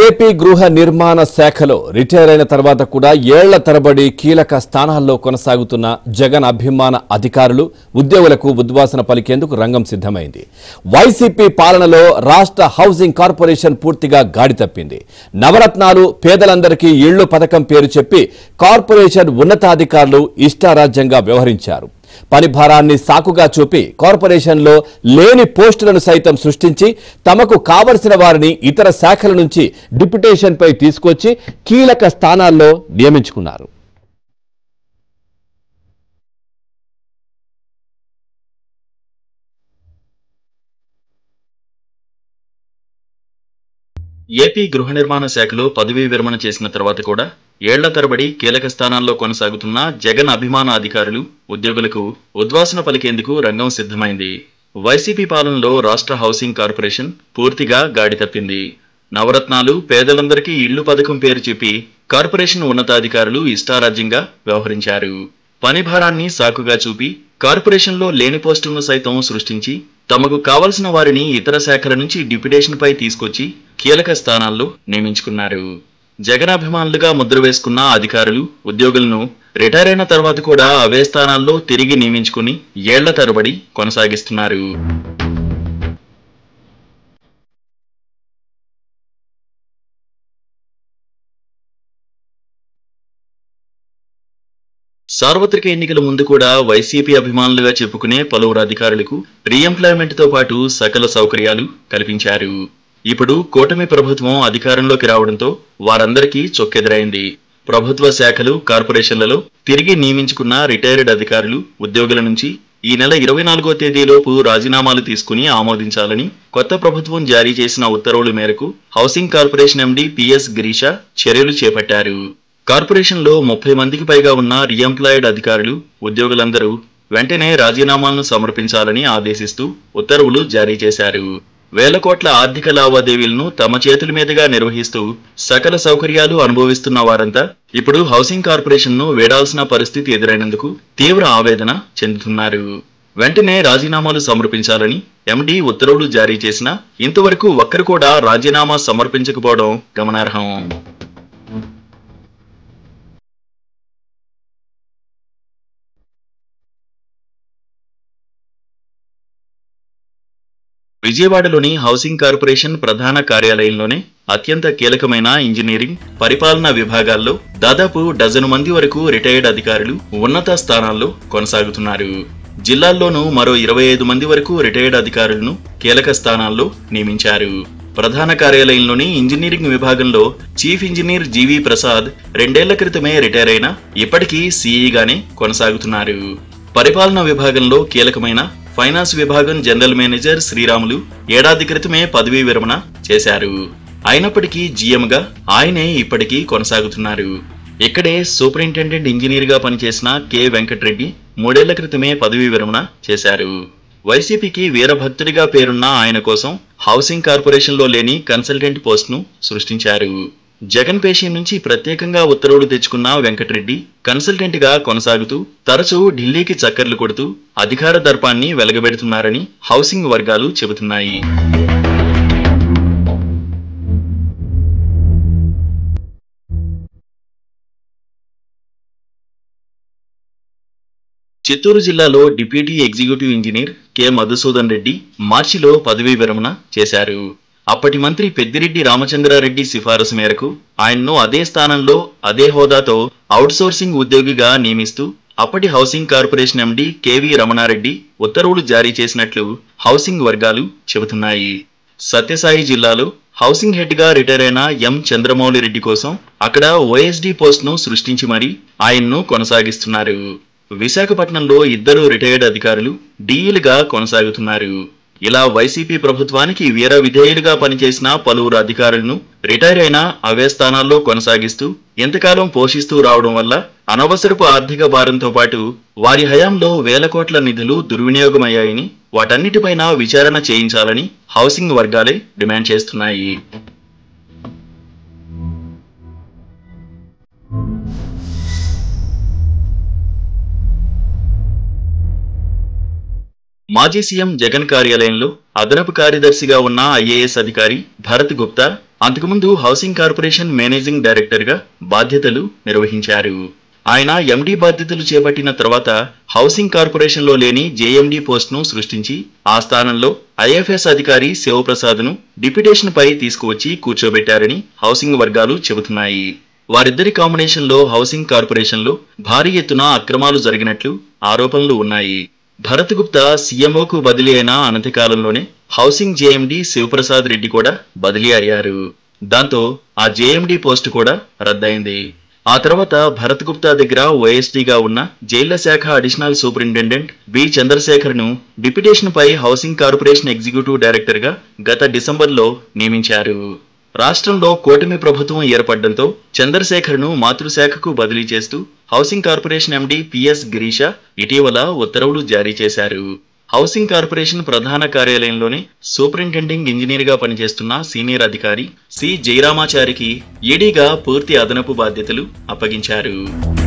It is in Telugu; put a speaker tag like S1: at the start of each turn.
S1: ఏపీ గృహ నిర్మాణ శాఖలో రిటైర్ అయిన తర్వాత కూడా ఏళ్ల తరబడి కీలక స్థానాల్లో కొనసాగుతున్న జగన్ అభిమాన అధికారులు ఉద్యోగులకు ఉద్వాసన పలికేందుకు రంగం సిద్ధమైంది వైసీపీ పాలనలో రాష్ట్ర హౌసింగ్ కార్పొరేషన్ పూర్తిగా గాడి తప్పింది నవరత్నాలు పేదలందరికీ ఇళ్లు పథకం పేరు చెప్పి కార్పొరేషన్ ఉన్నతాధికారులు ఇష్టారాజ్యంగా వ్యవహరించారు పని భారాన్ని సాకుగా చూపి కార్పొరేషన్లో లేని పోస్టులను సైతం సృష్టించి తమకు కావలసిన వారిని ఇతర శాఖల నుంచి డిప్యుటేషన్పై తీసుకొచ్చి కీలక స్థానాల్లో నియమించుకున్నారు
S2: ఏపీ గృహ నిర్మాణ శాఖలో పదవీ విరమణ చేసిన తర్వాత కూడా ఏళ్ల తరబడి కీలక స్థానాల్లో కొనసాగుతున్న జగన్ అభిమాన అధికారులు ఉద్యోగులకు ఉద్వాసన పలికేందుకు రంగం సిద్ధమైంది వైసీపీ పాలనలో రాష్ట్ర హౌసింగ్ కార్పొరేషన్ పూర్తిగా గాడి తప్పింది నవరత్నాలు పేదలందరికీ ఇళ్లు పథకం పేరు చెప్పి కార్పొరేషన్ ఉన్నతాధికారులు ఇష్టారాజ్యంగా వ్యవహరించారు పని భారాన్ని సాకుగా చూపి కార్పొరేషన్లో లేని పోస్టులను సైతం సృష్టించి తమకు కావలసిన వారిని ఇతర శాఖల నుంచి డిప్యుటేషన్ పై తీసుకొచ్చి కీలక స్థానాల్లో నియమించుకున్నారు జగనాభిమానులుగా ముద్ర వేసుకున్న అధికారులు ఉద్యోగులను రిటైర్ అయిన తర్వాత కూడా అవే స్థానాల్లో తిరిగి నియమించుకుని ఏళ్ల తరబడి కొనసాగిస్తున్నారు సార్వత్రిక ఎన్నికల ముందు కూడా వైసీపీ అభిమానులుగా చెప్పుకునే పలువురు అధికారులకు రీఎంప్లాయ్మెంట్ తో పాటు సకల సౌకర్యాలు కల్పించారు ఇప్పుడు కూటమి ప్రభుత్వం అధికారంలోకి రావడంతో వారందరికీ చొక్కెదురైంది ప్రభుత్వ శాఖలు కార్పొరేషన్లలో తిరిగి నియమించుకున్న రిటైర్డ్ అధికారులు ఉద్యోగుల నుంచి ఈ నెల ఇరవై నాలుగో తేదీలోపు రాజీనామాలు తీసుకుని ఆమోదించాలని కొత్త ప్రభుత్వం జారీ చేసిన ఉత్తర్వుల మేరకు housing corporation MD PS Girisha చర్యలు చేపట్టారు కార్పొరేషన్లో ముప్పై మందికి పైగా ఉన్న రీఎంప్లాయిడ్ అధికారులు ఉద్యోగులందరూ వెంటనే రాజీనామాలను సమర్పించాలని ఆదేశిస్తూ ఉత్తర్వులు జారీ చేశారు వేల కోట్ల ఆర్థిక లావాదేవీలను తమ చేతుల మీదుగా నిర్వహిస్తూ సకల సౌకర్యాలు అనుభవిస్తున్న వారంతా ఇప్పుడు హౌసింగ్ కార్పొరేషన్ను వేడాల్సిన పరిస్థితి ఎదురైనందుకు తీవ్ర ఆవేదన చెందుతున్నారు వెంటనే రాజీనామాలు సమర్పించాలని ఎండీ ఉత్తర్వులు జారీ చేసినా ఇంతవరకు ఒక్కరు కూడా రాజీనామా సమర్పించకపోవడం గమనార్హం విజయవాడలోని హౌసింగ్ కార్పొరేషన్ ప్రధాన కార్యాలయంలోనే అత్యంత కీలకమైన ఇంజనీరింగ్ పరిపాలనా విభాగాల్లో దాదాపు డజను మంది వరకు రిటైర్డ్ అధికారులు ఉన్నత స్థానాల్లో కొనసాగుతున్నారు జిల్లాల్లోనూ మరో ఇరవై ఐదు మంది వరకు రిటైర్డ్ అధికారులను కీలక స్థానాల్లో నియమించారు ప్రధాన కార్యాలయంలోని ఇంజనీరింగ్ విభాగంలో చీఫ్ ఇంజనీర్ జీవి ప్రసాద్ రెండేళ్ల క్రితమే రిటైర్ అయిన ఇప్పటికీ సీఈగానే కొనసాగుతున్నారు పరిపాలనా విభాగంలో కీలకమైన ఫైనాన్స్ విభాగం జనరల్ మేనేజర్ శ్రీరాములు ఏడాది క్రితమే పదవీ విరమణ చేశారు అయినప్పటికీ జీఎంగా ఆయనే ఇప్పటికీ కొనసాగుతున్నారు ఇక్కడే సూపరింటెండెంట్ ఇంజనీర్ గా పనిచేసిన కె వెంకటరెడ్డి మూడేళ్ల క్రితమే పదవీ విరమణ చేశారు వైసీపీకి వీరభక్తుడిగా పేరున్న ఆయన కోసం హౌసింగ్ కార్పొరేషన్లో లేని కన్సల్టెంట్ పోస్ట్ను సృష్టించారు జగన్ పేషి నుంచి ప్రత్యేకంగా ఉత్తర్వులు తెచ్చుకున్న వెంకటరెడ్డి కన్సల్టెంట్ గా కొనసాగుతూ తరచూ ఢిల్లీకి చక్కర్లు కొడుతూ అధికార దర్పాన్ని వెలగబెడుతున్నారని హౌసింగ్ వర్గాలు చెబుతున్నాయి చిత్తూరు జిల్లాలో deputy executive engineer K Madhusudan Reddy మార్చిలో పదవీ విరమణ చేశారు అప్పటి మంత్రి పెద్దిరెడ్డి రామచంద్రారెడ్డి సిఫారసు మేరకు ఆయన్ను అదే స్థానంలో అదే హోదాతో అవుట్సోర్సింగ్ ఉద్యోగిగా నియమిస్తూ అప్పటి housing corporation MD KV Ramana Reddy ఉత్తర్వులు జారీ చేసినట్లు హౌసింగ్ వర్గాలు చెబుతున్నాయి సత్యసాయి జిల్లాలో హౌసింగ్ హెడ్ గా రిటైర్ అయిన ఎం చంద్రమౌళి రెడ్డి కోసం అక్కడ ఓఎస్డీ పోస్ట్ ను సృష్టించి మరీ ఆయన్ను కొనసాగిస్తున్నారు విశాఖపట్నంలో ఇద్దరు రిటైర్డ్ అధికారులు డీఈలుగా కొనసాగుతున్నారు ఇలా వైసీపీ ప్రభుత్వానికి వీర విధేయులుగా పనిచేసిన పలువురు అధికారులను రిటైర్ అయిన అవే స్థానాల్లో కొనసాగిస్తూ ఎంతకాలం పోషిస్తూ రావడం వల్ల అనవసరపు ఆర్థిక భారంతో పాటు వారి హయాంలో వేల కోట్ల నిధులు దుర్వినియోగమయ్యాయని వాటన్నిటిపైన విచారణ చేయించాలని హౌసింగ్ వర్గాలే డిమాండ్ చేస్తున్నాయి మాజీ సీఎం జగన్ కార్యాలయంలో అదనపు కార్యదర్శిగా ఉన్న ఐఏఎస్ అధికారి భరత్ గుప్తా అంతకుముందు హౌసింగ్ కార్పొరేషన్ మేనేజింగ్ డైరెక్టర్ గా బాధ్యతలు నిర్వహించారు ఆయన ఎండీ బాధ్యతలు చేపట్టిన తర్వాత హౌసింగ్ కార్పొరేషన్ లో లేని జేఎండీ పోస్ట్ ను సృష్టించి ఆ స్థానంలో ఐఎఫ్ఎస్ అధికారి శివప్రసాద్ ను డిప్యుటేషన్ పై తీసుకువచ్చి కూర్చోబెట్టారని హౌసింగ్ వర్గాలు చెబుతున్నాయి వారిద్దరి కాంబినేషన్ లో హౌసింగ్ కార్పొరేషన్ లో భారీ ఎత్తున అక్రమాలు జరిగినట్లు ఆరోపణలు ఉన్నాయి భరత్ గుప్తా సీఎంఓకు బదిలీ అయిన అనతి కాలంలోనే హౌసింగ్ జేఎండీ శివప్రసాద్ రెడ్డి కూడా బదిలీ అయ్యారు దాంతో ఆ జేఎండీ పోస్టు కూడా రద్దయింది ఆ తర్వాత భరత్ గుప్తా దగ్గర ఓఎస్డీగా ఉన్న జైళ్ల శాఖ అడిషనల్ సూపరింటెండెంట్ బి చంద్రశేఖర్ ను డిప్యుటేషన్ పై హౌసింగ్ కార్పొరేషన్ ఎగ్జిక్యూటివ్ డైరెక్టర్ గా గత డిసెంబర్లో నియమించారు రాష్ట్రంలో కూటమి ప్రభుత్వం ఏర్పడడంతో చంద్రశేఖర్ ను మాతృశాఖకు బదిలీ చేస్తూ housing corporation MD PS Girisha ఇటీవల ఉత్తర్వులు జారీ చేశారు హౌసింగ్ కార్పొరేషన్ ప్రధాన కార్యాలయంలోనే సూపరింటెండింగ్ ఇంజనీర్ గా పనిచేస్తున్న సీనియర్ అధికారి సి జయరామాచారికి ఈడీగా పూర్తి అదనపు బాధ్యతలు అప్పగించారు